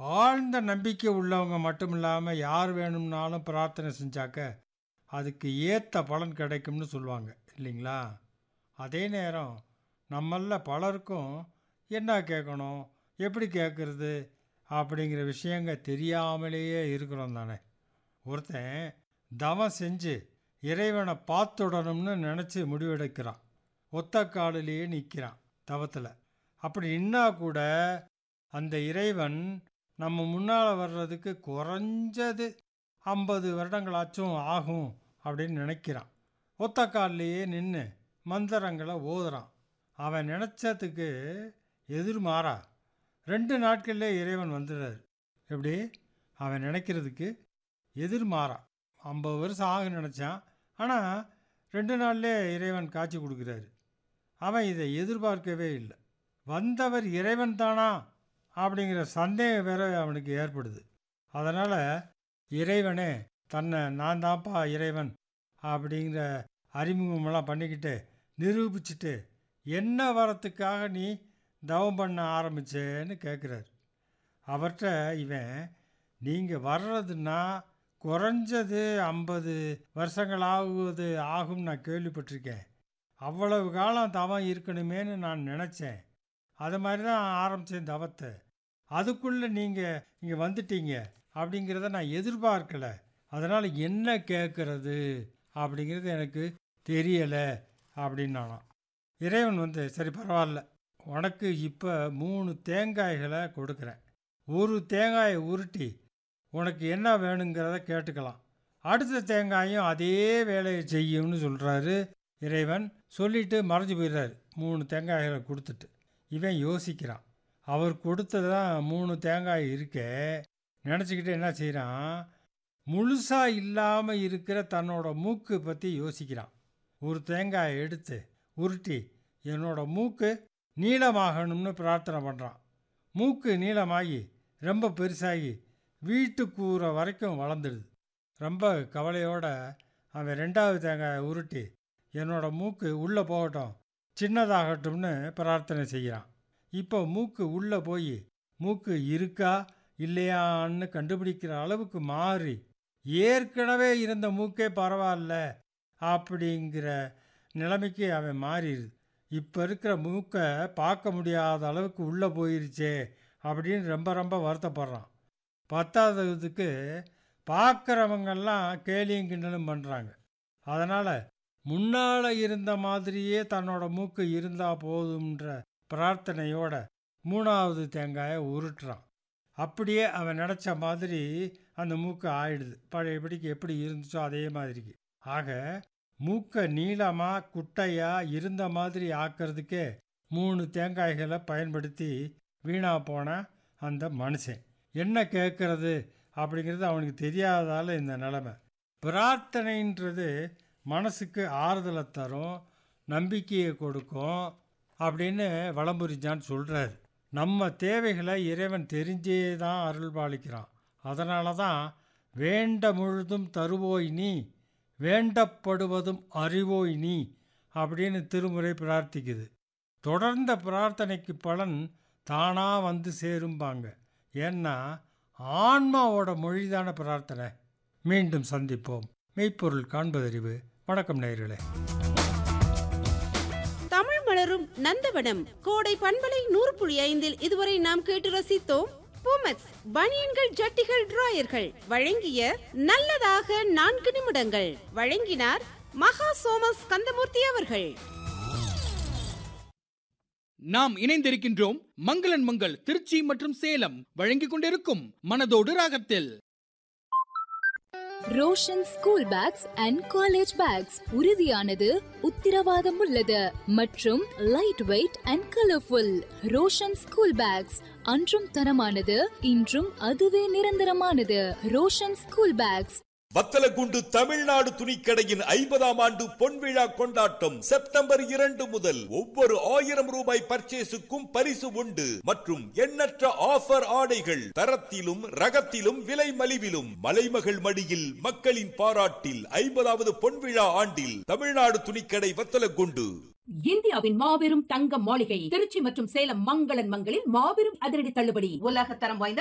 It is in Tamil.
ஆழ்ந்த நம்பிக்கை உள்ளவங்க மட்டும் இல்லாமல் யார் வேணும்னாலும் பிரார்த்தனை செஞ்சாக்க அதுக்கு ஏற்ற பலன் கிடைக்கும்னு சொல்லுவாங்க இல்லைங்களா அதே நேரம் நம்மள பலருக்கும் என்ன கேட்கணும் எப்படி கேட்குறது அப்படிங்கிற விஷயங்க தெரியாமலேயே இருக்கிறோம் தானே ஒருத்தன் தவம் செஞ்சு இறைவனை பார்த்துடணும்னு நினச்சி முடிவெடுக்கிறான் ஒத்த காலிலேயே நிற்கிறான் தவத்தில் அப்படி நின்னா கூட அந்த இறைவன் நம்ம முன்னால் வர்றதுக்கு குறைஞ்சது ஐம்பது வருடங்களாச்சும் ஆகும் அப்படின்னு நினைக்கிறான் ஒத்த காலிலேயே நின்று மந்திரங்களை ஓதுறான் அவன் நினச்சதுக்கு எதிர்மாறா ரெண்டு நாட்கள்லே இறைவன் வந்துடுறாரு எப்படி அவன் நினைக்கிறதுக்கு எதிர்மாறா ஐம்பது வருஷம் ஆகும் நினச்சான் ஆனால் ரெண்டு நாள்லே இறைவன் காட்சி கொடுக்குறாரு அவன் இதை எதிர்பார்க்கவே இல்லை வந்தவர் இறைவன் தானா அப்படிங்கிற சந்தேகம் வேற அவனுக்கு ஏற்படுது அதனால் இறைவனே தன்னை நான் தான்ப்பா இறைவன் அப்படிங்கிற அறிமுகமெல்லாம் பண்ணிக்கிட்டு நிரூபிச்சுட்டு என்ன வரத்துக்காக நீ தவம் பண்ண ஆரம்பிச்சேன்னு கேட்குறாரு அவர்கிட்ட இவன் நீங்கள் வர்றதுன்னா குறைஞ்சது ஐம்பது வருஷங்கள் ஆகுவது ஆகும் நான் கேள்விப்பட்டிருக்கேன் அவ்வளவு காலம் தவம் இருக்கணுமேன்னு நான் நினச்சேன் அது மாதிரி தான் ஆரம்பித்தேன் தவத்தை அதுக்குள்ளே நீங்கள் இங்கே வந்துட்டீங்க அப்படிங்கிறத நான் எதிர்பார்க்கலை அதனால் என்ன கேட்குறது அப்படிங்கிறது எனக்கு தெரியலை அப்படின்னானாம் இறைவன் வந்து சரி பரவாயில்ல உனக்கு இப்போ மூணு தேங்காய்களை கொடுக்குறேன் ஒரு தேங்காயை உருட்டி உனக்கு என்ன வேணுங்கிறத கேட்டுக்கலாம் அடுத்த தேங்காயும் அதே வேலையை செய்யும்னு சொல்கிறாரு இறைவன் சொல்லிட்டு மறைஞ்சு போயிடுறாரு மூணு தேங்காய்களை கொடுத்துட்டு இவன் யோசிக்கிறான் அவர் கொடுத்ததான் மூணு தேங்காய் இருக்கே நினச்சிக்கிட்டு என்ன செய்கிறான் முழுசாக இல்லாமல் இருக்கிற தன்னோட மூக்கு பற்றி யோசிக்கிறான் ஒரு தேங்காயை எடுத்து உருட்டி என்னோட மூக்கு நீளமாகணும்னு பிரார்த்தனை பண்ணுறான் மூக்கு நீளமாகி ரொம்ப பெருசாகி வீட்டு கூரை வரைக்கும் வளர்ந்துடுது ரொம்ப கவலையோட அவன் ரெண்டாவது தேங்காயை உருட்டி என்னோட மூக்கு உள்ளே போகட்டும் சின்னதாகட்டும்னு பிரார்த்தனை செய்கிறான் இப்போ மூக்கு உள்ளே போய் மூக்கு இருக்கா இல்லையான்னு கண்டுபிடிக்கிற அளவுக்கு மாறி ஏற்கனவே இருந்த மூக்கே பரவாயில்ல அப்படிங்கிற நிலைமைக்கு அவன் மாறிடுது இப்போ இருக்கிற மூக்கை பார்க்க முடியாத அளவுக்கு உள்ளே போயிருச்சே அப்படின்னு ரொம்ப ரொம்ப வருத்தப்படுறான் பத்தாததுக்கு பார்க்குறவங்கெல்லாம் கேலியும் கிண்டலும் பண்ணுறாங்க அதனால் முன்னால் இருந்த மாதிரியே தன்னோட மூக்கு இருந்தால் போதும்ன்ற பிரார்த்தனையோட மூணாவது தேங்காயை உருட்டுறான் அப்படியே அவன் நினச்ச மாதிரி அந்த மூக்கு ஆயிடுது பழையபடிக்கு எப்படி இருந்துச்சோ அதே மாதிரிக்கு ஆக மூக்கை நீளமாக குட்டையாக இருந்த மாதிரி ஆக்கிறதுக்கே மூணு தேங்காய்களை பயன்படுத்தி வீணாக போன அந்த மனுஷன் என்ன கேட்கறது அப்படிங்கிறது அவனுக்கு தெரியாதால இந்த நிலமை பிரார்த்தனைன்றது மனசுக்கு ஆறுதலை தரும் நம்பிக்கையை கொடுக்கும் அப்படின்னு வளம்புரிஞ்சான்னு சொல்கிறார் நம்ம தேவைகளை இறைவன் தெரிஞ்சே தான் அருள் பாலிக்கிறான் அதனால தான் வேண்ட முழுதும் தருவோய் நீ வேண்டப்படுவதும் அறிவோய் நீ அப்படின்னு திருமுறை பிரார்த்திக்குது தொடர்ந்த பிரார்த்தனைக்கு பலன் தானாக வந்து சேரும்பாங்க ஏன்னா ஆன்மாவோட மொழிதான பிரார்த்தனை மீண்டும் சந்திப்போம் மெய்ப்பொருள் காண்பதறிவு வணக்கம் நேயர்களே தமிழ் மலரும் நந்தவனம் கோடை பண்பலை நூறு புள்ளி ஐந்தில் இதுவரை நாம் கேட்டு ரசித்தோம் பூமெக்ஸ் பனியன்கள் ஜட்டிகள் டிராயர்கள் வழங்கிய நல்லதாக நான்கு நிமிடங்கள் வழங்கினார் மகா சோமஸ் கந்தமூர்த்தி அவர்கள் நாம் இணைந்திருக்கின்றோம் மங்களன் மங்கள் திருச்சி மற்றும் சேலம் வழங்கிக் கொண்டிருக்கும் மனதோடு ராகத்தில் Roshan school bags and college bags உறுதியானது உத்திரவாதம் உள்ளது மற்றும் light weight and colourful Roshan school bags அன்றும் தரமானது இன்றும் அதுவே நிரந்தரமானது ரோஷன் ஸ்கூல் பேக்ஸ் வத்தலகுண்டு தமிழ்நாடு துணிக்கடையின் ஐம்பதாம் ஆண்டு பொன்விழா கொண்டாட்டம் செப்டம்பர் இரண்டு முதல் ஒவ்வொரு ஆயிரம் ரூபாய் பர்ச்சேஸுக்கும் பரிசு உண்டு மற்றும் எண்ணற்ற ஆஃபர் ஆடைகள் தரத்திலும் ரகத்திலும் விலை மலிவிலும் மலைமகள் மடியில் மக்களின் பாராட்டில் ஐம்பதாவது பொன்விழா ஆண்டில் தமிழ்நாடு துணிக்கடை வத்தலகுண்டு இந்தியாவின் மாபெரும் தங்க மாளிகை திருச்சி மற்றும் சேலம் மங்களன் மங்களில் மாபெரும் அதிரடி தள்ளுபடி உலக தரம் வாய்ந்த